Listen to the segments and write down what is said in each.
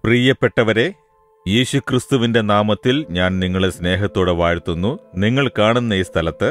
പ്രിയപ്പെട്ടവരെ യേശുക്രിസ്തുവിന്റെ നാമത്തിൽ ഞാൻ നിങ്ങളെ സ്നേഹത്തോടെ വാഴ്ത്തുന്നു നിങ്ങൾ കാണുന്ന ഈ സ്ഥലത്ത്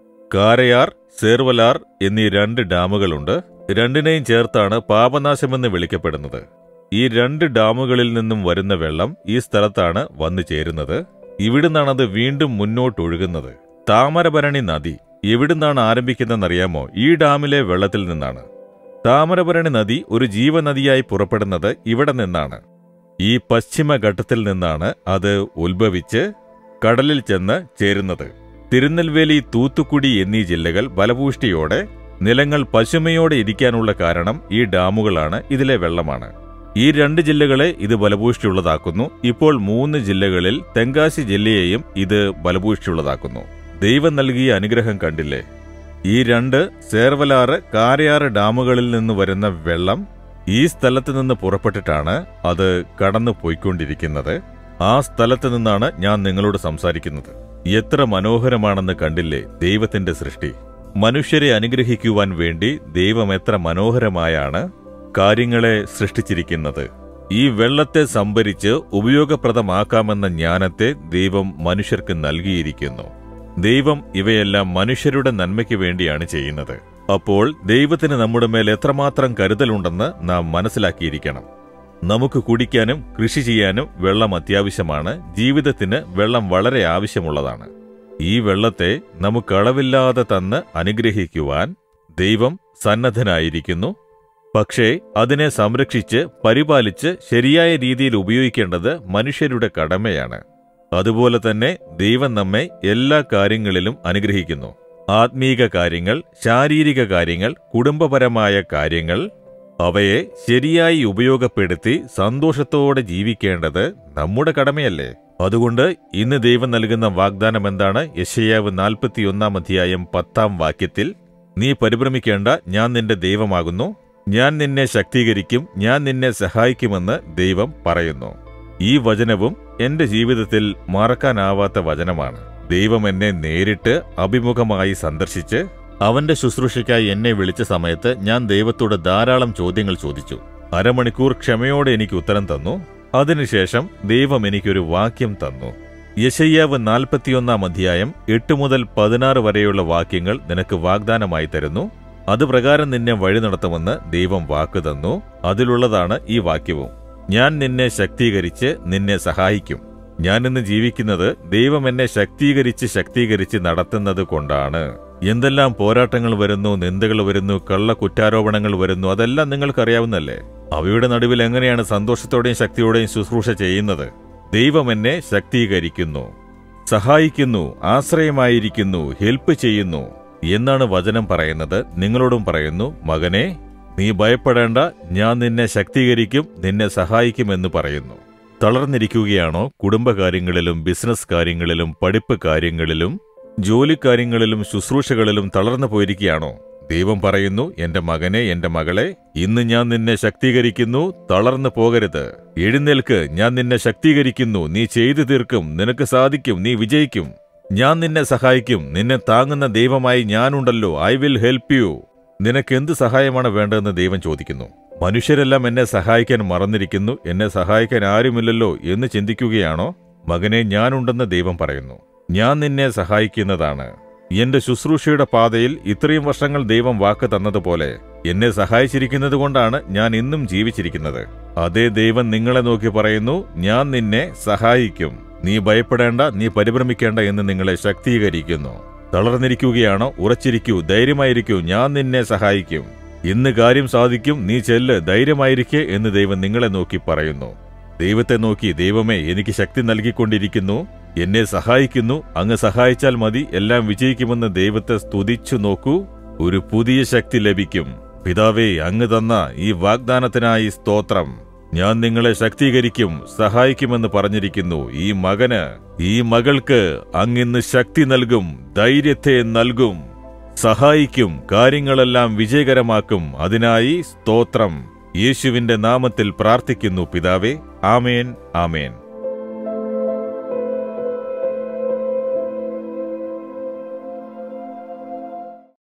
കാരയാർ സേർവലാർ എന്നീ രണ്ട് ഡാമുകളുണ്ട് രണ്ടിനെയും ചേർത്താണ് പാപനാശമെന്ന് വിളിക്കപ്പെടുന്നത് ഈ രണ്ട് ഡാമുകളിൽ നിന്നും വരുന്ന വെള്ളം ഈ സ്ഥലത്താണ് വന്നു ചേരുന്നത് ഇവിടുന്നാണത് വീണ്ടും മുന്നോട്ടൊഴുകുന്നത് താമരഭരണി നദി എവിടുന്നാണ് ആരംഭിക്കുന്നതെന്നറിയാമോ ഈ ഡാമിലെ വെള്ളത്തിൽ നിന്നാണ് താമരഭരണി നദി ഒരു ജീവനദിയായി പുറപ്പെടുന്നത് ഇവിടെ നിന്നാണ് ഈ പശ്ചിമഘട്ടത്തിൽ നിന്നാണ് അത് ഉത്ഭവിച്ച് കടലിൽ ചെന്ന് ചേരുന്നത് തിരുനെൽവേലി തൂത്തുക്കുടി എന്നീ ജില്ലകൾ ബലപൂഷ്ടിയോടെ നിലങ്ങൾ പശുമയോടെ ഇരിക്കാനുള്ള കാരണം ഈ ഡാമുകളാണ് ഇതിലെ വെള്ളമാണ് ഈ രണ്ട് ജില്ലകളെ ഇത് ബലപൂഷ്ടിയുള്ളതാക്കുന്നു ഇപ്പോൾ മൂന്ന് ജില്ലകളിൽ തെങ്കാശി ജില്ലയെയും ഇത് ബലപൂഷ്ടിയുള്ളതാക്കുന്നു ദൈവം നൽകിയ അനുഗ്രഹം കണ്ടില്ലേ ഈ രണ്ട് സേർവലാറ് കാരയാറ് ഡാമുകളിൽ നിന്ന് വരുന്ന വെള്ളം ഈ സ്ഥലത്ത് നിന്ന് പുറപ്പെട്ടിട്ടാണ് അത് കടന്നു പോയിക്കൊണ്ടിരിക്കുന്നത് ആ സ്ഥലത്ത് നിന്നാണ് ഞാൻ നിങ്ങളോട് സംസാരിക്കുന്നത് എത്ര മനോഹരമാണെന്ന് കണ്ടില്ലേ ദൈവത്തിന്റെ സൃഷ്ടി മനുഷ്യരെ അനുഗ്രഹിക്കുവാൻ വേണ്ടി ദൈവം എത്ര മനോഹരമായാണ് കാര്യങ്ങളെ സൃഷ്ടിച്ചിരിക്കുന്നത് ഈ വെള്ളത്തെ സംഭരിച്ച് ഉപയോഗപ്രദമാക്കാമെന്ന ജ്ഞാനത്തെ ദൈവം മനുഷ്യർക്ക് നൽകിയിരിക്കുന്നു ദൈവം ഇവയെല്ലാം മനുഷ്യരുടെ നന്മയ്ക്ക് വേണ്ടിയാണ് ചെയ്യുന്നത് അപ്പോൾ ദൈവത്തിന് നമ്മുടെ മേൽ എത്രമാത്രം കരുതലുണ്ടെന്ന് നാം മനസ്സിലാക്കിയിരിക്കണം നമുക്ക് കുടിക്കാനും കൃഷി ചെയ്യാനും വെള്ളം അത്യാവശ്യമാണ് ജീവിതത്തിന് വെള്ളം വളരെ ആവശ്യമുള്ളതാണ് ഈ വെള്ളത്തെ നമുക്ക് അളവില്ലാതെ തന്ന് അനുഗ്രഹിക്കുവാൻ ദൈവം സന്നദ്ധനായിരിക്കുന്നു പക്ഷേ അതിനെ സംരക്ഷിച്ച് പരിപാലിച്ച് ശരിയായ രീതിയിൽ ഉപയോഗിക്കേണ്ടത് മനുഷ്യരുടെ കടമയാണ് അതുപോലെ തന്നെ ദൈവം നമ്മെ എല്ലാ കാര്യങ്ങളിലും അനുഗ്രഹിക്കുന്നു ആത്മീക കാര്യങ്ങൾ ശാരീരിക കാര്യങ്ങൾ കുടുംബപരമായ കാര്യങ്ങൾ അവയെ ശരിയായി ഉപയോഗപ്പെടുത്തി സന്തോഷത്തോടെ ജീവിക്കേണ്ടത് നമ്മുടെ കടമയല്ലേ അതുകൊണ്ട് ഇന്ന് ദൈവം നൽകുന്ന വാഗ്ദാനം എന്താണ് യശയാവ് നാൽപ്പത്തിയൊന്നാം അധ്യായം പത്താം വാക്യത്തിൽ നീ പരിഭ്രമിക്കേണ്ട ഞാൻ നിന്റെ ദൈവമാകുന്നു ഞാൻ നിന്നെ ശക്തീകരിക്കും ഞാൻ നിന്നെ സഹായിക്കുമെന്ന് ദൈവം പറയുന്നു ഈ വചനവും എന്റെ ജീവിതത്തിൽ മറക്കാനാവാത്ത വചനമാണ് ദൈവം എന്നെ നേരിട്ട് അഭിമുഖമായി സന്ദർശിച്ച് അവന്റെ ശുശ്രൂഷയ്ക്കായി എന്നെ വിളിച്ച സമയത്ത് ഞാൻ ദൈവത്തോട് ധാരാളം ചോദ്യങ്ങൾ ചോദിച്ചു അരമണിക്കൂർ ക്ഷമയോടെ എനിക്ക് ഉത്തരം തന്നു അതിനുശേഷം ദൈവം എനിക്കൊരു വാക്യം തന്നു യശയ്യാവ് നാൽപ്പത്തിയൊന്നാം അധ്യായം എട്ട് മുതൽ പതിനാറ് വരെയുള്ള വാക്യങ്ങൾ നിനക്ക് വാഗ്ദാനമായി തരുന്നു അത് പ്രകാരം നിന്നെ വഴി നടത്തുമെന്ന് ദൈവം വാക്ക് തന്നു അതിലുള്ളതാണ് ഈ വാക്യവും ഞാൻ നിന്നെ ശക്തീകരിച്ച് നിന്നെ സഹായിക്കും ഞാൻ ഇന്ന് ജീവിക്കുന്നത് ദൈവം എന്നെ ശക്തീകരിച്ച് ശക്തീകരിച്ച് നടത്തുന്നത് കൊണ്ടാണ് എന്തെല്ലാം പോരാട്ടങ്ങൾ വരുന്നു നിന്ദകൾ വരുന്നു കള്ള കുറ്റാരോപണങ്ങൾ വരുന്നു അതെല്ലാം നിങ്ങൾക്കറിയാവുന്നല്ലേ അവയുടെ നടുവിൽ എങ്ങനെയാണ് സന്തോഷത്തോടെയും ശക്തിയോടെയും ശുശ്രൂഷ ചെയ്യുന്നത് ദൈവം എന്നെ ശക്തീകരിക്കുന്നു സഹായിക്കുന്നു ആശ്രയമായിരിക്കുന്നു ഹെൽപ്പ് ചെയ്യുന്നു എന്നാണ് വചനം പറയുന്നത് നിങ്ങളോടും പറയുന്നു മകനെ നീ ഭയപ്പെടേണ്ട ഞാൻ നിന്നെ ശക്തീകരിക്കും നിന്നെ സഹായിക്കുമെന്ന് പറയുന്നു തളർന്നിരിക്കുകയാണോ കുടുംബകാര്യങ്ങളിലും ബിസിനസ് കാര്യങ്ങളിലും പഠിപ്പ് കാര്യങ്ങളിലും ജോലിക്കാര്യങ്ങളിലും ശുശ്രൂഷകളിലും തളർന്നു പോയിരിക്കുകയാണോ ദൈവം പറയുന്നു എന്റെ മകനെ എന്റെ മകളെ ഇന്ന് ഞാൻ നിന്നെ ശക്തീകരിക്കുന്നു തളർന്നു പോകരുത് എഴുന്നേൽക്ക് ഞാൻ നിന്നെ ശക്തീകരിക്കുന്നു നീ ചെയ്തു തീർക്കും നിനക്ക് സാധിക്കും നീ വിജയിക്കും ഞാൻ നിന്നെ സഹായിക്കും നിന്നെ താങ്ങുന്ന ദൈവമായി ഞാനുണ്ടല്ലോ ഐ വിൽ ഹെൽപ്പ് യു നിനക്ക് എന്ത് സഹായമാണ് വേണ്ടതെന്ന് ദൈവം ചോദിക്കുന്നു മനുഷ്യരെല്ലാം എന്നെ സഹായിക്കാൻ മറന്നിരിക്കുന്നു എന്നെ സഹായിക്കാൻ ആരുമില്ലല്ലോ എന്ന് ചിന്തിക്കുകയാണോ മകനെ ഞാനുണ്ടെന്ന് ദൈവം പറയുന്നു ഞാൻ നിന്നെ സഹായിക്കുന്നതാണ് എന്റെ ശുശ്രൂഷയുടെ പാതയിൽ ഇത്രയും വർഷങ്ങൾ ദൈവം വാക്ക് തന്നതുപോലെ എന്നെ സഹായിച്ചിരിക്കുന്നത് കൊണ്ടാണ് ഞാൻ ഇന്നും ജീവിച്ചിരിക്കുന്നത് അതേ ദൈവം നിങ്ങളെ നോക്കി പറയുന്നു ഞാൻ നിന്നെ സഹായിക്കും നീ ഭയപ്പെടേണ്ട നീ പരിഭ്രമിക്കേണ്ട എന്ന് നിങ്ങളെ ശക്തീകരിക്കുന്നു തളർന്നിരിക്കുകയാണോ ഉറച്ചിരിക്കൂ ധൈര്യമായിരിക്കൂ ഞാൻ നിന്നെ സഹായിക്കും ഇന്ന് കാര്യം സാധിക്കും നീ ചെല്ല് ധൈര്യമായിരിക്കെ എന്ന് ദൈവം നിങ്ങളെ നോക്കി പറയുന്നു ദൈവത്തെ നോക്കി ദൈവമേ എനിക്ക് ശക്തി നൽകിക്കൊണ്ടിരിക്കുന്നു എന്നെ സഹായിക്കുന്നു അങ്ങ് സഹായിച്ചാൽ മതി എല്ലാം വിജയിക്കുമെന്ന് ദൈവത്തെ സ്തുതിച്ചു നോക്കൂ ഒരു പുതിയ ശക്തി ലഭിക്കും പിതാവേ അങ്ങ് തന്ന ഈ വാഗ്ദാനത്തിനായി സ്തോത്രം ഞാൻ നിങ്ങളെ ശക്തീകരിക്കും സഹായിക്കുമെന്ന് പറഞ്ഞിരിക്കുന്നു ഈ മകന് ഈ മകൾക്ക് അങ്ങിന്ന് ശക്തി നൽകും ധൈര്യത്തെ നൽകും സഹായിക്കും കാര്യങ്ങളെല്ലാം വിജയകരമാക്കും അതിനായി സ്തോത്രം യേശുവിന്റെ നാമത്തിൽ പ്രാർത്ഥിക്കുന്നു പിതാവേ ആമേൻ ആമേൻ